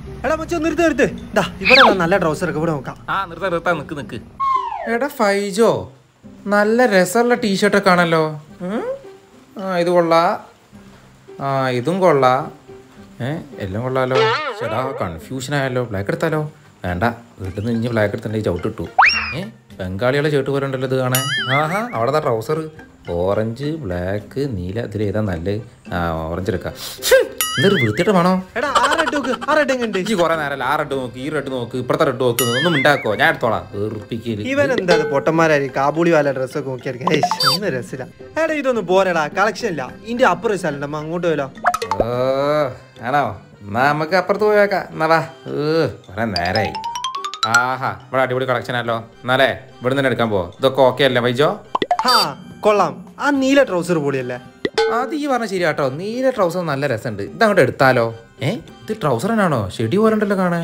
എടാ മച്ചോ നിർത്ത് നിർത്ത് ദാ ഇവിടെ ദാ നല്ല ട്രൗസർ ഒക്കെ ഇവിടെ നോക്കാം ആ നിർത്താ നിർത്താ നിക്ക് നിക്ക് എടാ ഫൈജോ നല്ല രസമുള്ള ടീഷർട്ടൊക്കെ ആണല്ലോ ഉം? ആ ഇത് കൊള്ളാ ആ ഇതും കൊള്ളാ ഏ എല്ലാം കൊള്ളാലോ ചേടാ കൺഫ്യൂഷൻ ആയല്ലോ ബ്ലാക്ക് എടുത്താലോ വേണ്ട വീട്ടിൽ നിന്ന് ഇനി ബ്ലാക്ക് എടുത്തിട്ടുണ്ടെങ്കിൽ ചവിട്ടിട്ടു ഏ ബംഗാളികളെ ഷർട്ട് പോലെ ഉണ്ടല്ലോ ഇത് കാണാൻ ആഹാ അവിടെ ട്രൗസർ ഓറഞ്ച് ബ്ലാക്ക് നീല ഇതിൽ ഏതാ നല്ലത് ആ ഓറഞ്ച് എടുക്കാം ശ്ശ്, എന്തൊരു വൃത്തിയിട്ട് വേണോ എടാ ആ റെഡ് നോക്ക് ആ റെഡ് എങ്ങനെ ഈ കുറെ നേരം ആ റെഡ് നോക്ക് ഈ റെഡ് നോക്ക് ഇപ്പുറത്തെ റെഡ് നോക്ക് ഒന്നും ഉണ്ടാക്കോ ഞാൻ എടുത്തോളാം വെറുപ്പിക്കല് ഇവൻ എന്താ ഇത് പൊട്ടന്മാരായി കാബൂളി വാല ഡ്രസ്സൊക്കെ നോക്കിയായിരിക്കും ഏയ് ഒന്നും രസില്ല എടാ ഇതൊന്നും പോരടാ കളക്ഷൻ ഇല്ല ഇന്റെ അപ്പുറം സ്ഥലം നമ്മ അങ്ങോട്ട് പോയാലോ ഓ ആണോ എന്നാ നമുക്ക് അപ്പുറത്ത് പോയേക്കാം എന്നാ വാ ഏ കുറെ നേരായി ആഹാ ഇവിടെ അടിപൊളി കളക്ഷൻ ആണല്ലോ എന്നാലേ ഇവിടെ നിന്ന് എടുക്കാൻ പോ ഇതൊക്കെ ഓക്കെ അല്ലേ വൈജോ ഹാ കൊള്ളാം ആ നീല ട്രൗസർ പൊളിയല്ലേ അത് ഈ പറഞ്ഞ ശരി കേട്ടോ നീല ട്രൗസർ നല്ല രസമുണ്ട് ഇതങ്ങോട്ട് എടുത്താലോ ഏ ഇത് ട്രൗസർ തന്നെയാണോ ഷെഡി പോലെ ഉണ്ടല്ലോ കാണാൻ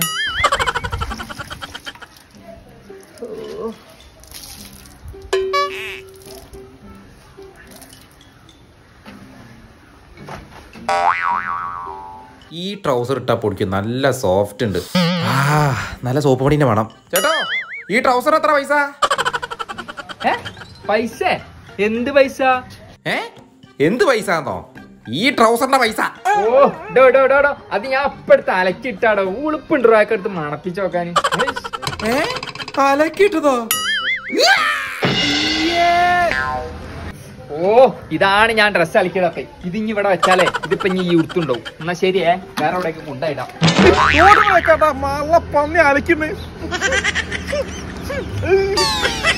ഈ ട്രൗസർ ഇട്ടാ പൊടിക്കും നല്ല സോഫ്റ്റ് ഉണ്ട് ആ നല്ല സോപ്പ് പൊടിന്റെ വേണം ചേട്ടോ ഈ ട്രൗസർ എത്ര പൈസ ഏ പൈസ എന്ത് പൈസ ഏ എന്ത് പൈസ എന്നോ ഈ ട്രൗസറിന്റെ പൈസ ഓ ഡോ ഡോ ഡോ ഡോ അത് ഞാൻ അപ്പെടുത്ത് അലക്കിട്ടാടോ ഉളുപ്പുണ്ട് റാക്ക് എടുത്ത് മണപ്പിച്ച് നോക്കാൻ ഏ അലക്കിട്ടതോ ഓ ഇതാണ് ഞാൻ ഡ്രസ് അലക്കിയതൊക്കെ ഇത് ഇനി ഇവിടെ വെച്ചാലേ ഇതിപ്പോ ഇനി ഈ ഉടുത്തുണ്ടാവും എന്നാ ശരിയേ വേറെ എവിടേക്ക് കൊണ്ടായിടാം പന്നി അലക്കുന്നു